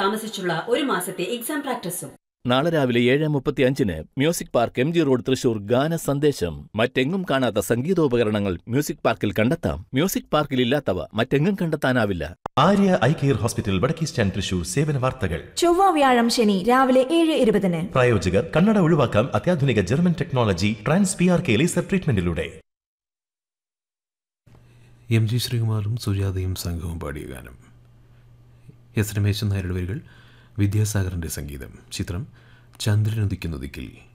താമസിച്ചുള്ള ഒരു മാസത്തെ എക്സാം പ്രാക്ടീസും നാളെ രാവിലെ ഏഴ് മുപ്പത്തി അഞ്ചിന് music park M G road Thrissur ഗാന സന്ദേശം മറ്റെങ്ങും കാണാത്ത സംഗീതോപകരണങ്ങൾ മ്യൂസിക് പാർക്കിൽ കണ്ടെത്താം മ്യൂസിക് പാർക്കിൽ ഇല്ലാത്തവ മറ്റെങ്ങും കണ്ടെത്താനാവില്ല ആര്യ ഐ കെയർ ഹോസ്പിറ്റൽ വടക്കേ സ്റ്റാൻഡ് തൃശൂർ സേവന വാർത്തകൾ ചൊവ്വ വ്യാഴം ശനി രാവിലെ ഏഴ് ഇരുപതിന് പ്രായോജകർ കണ്ണട ഒഴിവാക്കാം അത്യാധുനിക German technology trans P R K laser ട്രീറ്റ്മെന്റിലൂടെ എം ജി ശ്രീകുമാറും സുജാതയും സംഘവും പാടിയ ഗാനം എസ് രമേശൻ നായരുടെ വരികൾ വിദ്യാസാഗറിൻ്റെ സംഗീതം ചിത്രം ചന്ദ്രനുദിക്കുന്നതിക്കിൽ